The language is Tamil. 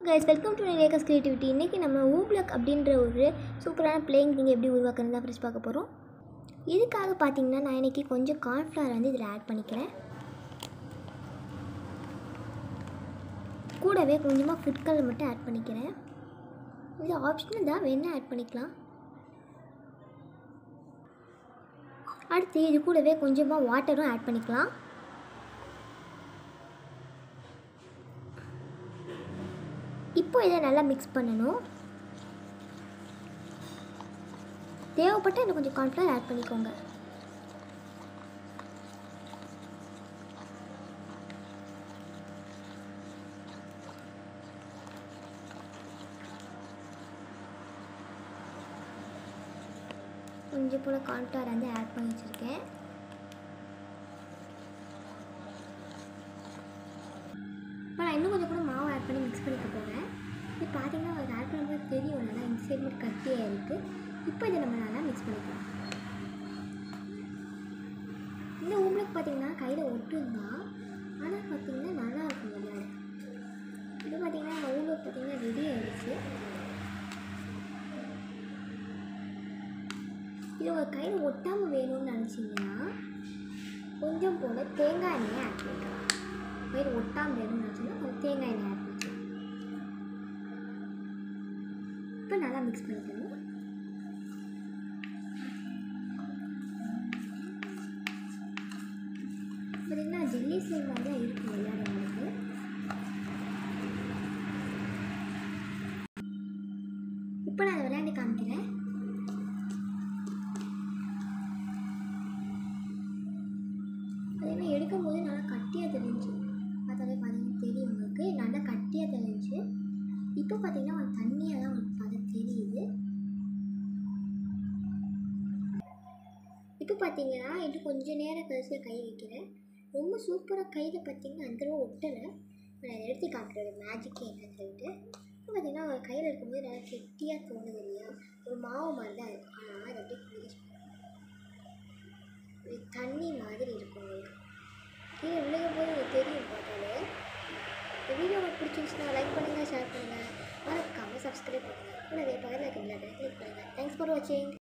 guys welcome to Rekha's creativity இன்றைக்கி நம்ம ஊப்ளக் அப்படின்ற ஒரு சூப்பரான பிளேயிங் திங் எப்படி உருவாக்குறது தான் ஃபஸ்ட் பார்க்க போகிறோம் இதுக்காக பார்த்தீங்கன்னா நான் இன்றைக்கி கொஞ்சம் கார்ன்ஃப்ளவர் வந்து இதில் ஆட் பண்ணிக்கிறேன் கூடவே கொஞ்சமாக ஃபுட் கலர் மட்டும் ஆட் பண்ணிக்கிறேன் இது ஆப்ஷனல் தான் வேணால் ஆட் பண்ணிக்கலாம் அடுத்து இது கூடவே கொஞ்சமாக வாட்டரும் ஆட் பண்ணிக்கலாம் இப்போ இதை நல்லா மிக்ஸ் பண்ணணும் தேவைப்பட்டால் இன்னும் கொஞ்சம் கார்ன்ஃப்ளவர் ஆட் பண்ணிக்கோங்க கொஞ்சம் போல் கார்ன்ஃப்ளவர் வந்து ஆட் பண்ணி வச்சுருக்கேன் இப்போ நான் இன்னும் கொஞ்சம் கூட மாவு ஆட் பண்ணி மிக்ஸ் பண்ணிக்க போகிறேன் இது பார்த்தீங்கன்னா அது ஆட் பண்ணும்போது தெரியும் நல்லா இந்த சைடு மட்டும் கட்டியாக இருக்குது இப்போ இதை நம்ம நல்லா மிக்ஸ் பண்ணிக்கலாம் இந்த ஊம்பளுக்கு பார்த்தீங்கன்னா கையில் ஒட்டும் தான் ஆனால் பார்த்தீங்கன்னா நல்லா இருக்கும் விளையாட இது பார்த்தீங்கன்னா நம்ம ஊம்பளுக்கு பார்த்தீங்கன்னா ரெடி ஆகிடுச்சு இது உங்கள் கையில் ஒட்டாமல் வேணும்னு நினச்சிங்கன்னா கொஞ்சம் போல் தேங்காய் எண்ணெயை ஆட் பண்ணிக்கலாம் வயிறு ஒட்டாமல் வேணும்னு நினச்சோன்னா கொஞ்சம் தேங்காய் எண்ணெய் ஆட் பண்ணிக்கலாம் இப்போ நல்லா மிக்ஸ் பண்ணிக்கணும் பார்த்தீங்கன்னா ஜெல்லி ஸ்லைம் மாதிரி தான் இருக்கும் விளையாடுறவங்களுக்கு இப்போ நான் அதை விளையாண்டு காமிக்கிறேன் அதேமாதிரி எடுக்கும்போது நல்லா கட்டியாக தெரிஞ்சு பார்த்தாலே பார்த்தீங்கன்னா தெரியும் உங்களுக்கு நல்லா கட்டியாக தெரிஞ்சு இப்போ பார்த்தீங்கன்னா ஒரு தண்ணியாக தான் உங்களுக்கு பார்த்து தெரியுது இப்போ பார்த்தீங்கன்னா இன்னும் கொஞ்சம் நேரம் கழிச்சு கை வைக்கிறேன் ரொம்ப சூப்பராக கையில் பார்த்தீங்கன்னா அந்தளவு ஒட்டலை நான் இதை எடுத்து காட்டுறது மேஜிக் என்னன்னு சொல்லிட்டு இப்போ பார்த்தீங்கன்னா ஒரு கையில் இருக்கும்போது நல்லா கெட்டியாக தோணுது இல்லையா ஒரு மாவு மாதிரி தான் இருக்கும் ஆனால் அது அப்படியே குளிச்சு ஒரு தண்ணி மாதிரி இருக்கும் உங்களுக்கு கீழே விழுகும் போது உங்களுக்கு தெரியும் பார்த்தாலே இந்த வீடியோ உங்களுக்கு பிடிச்சிருந்துச்சுன்னா லைக் பண்ணுங்கள் ஷேர் பண்ணுங்கள் மறக்காமல் சப்ஸ்கிரைப் பண்ணுங்கள் கூடவே பக்கத்தில் இருக்க கிளிக் பண்ணுங்கள் தேங்க்ஸ் ஃபார் வாட்சிங்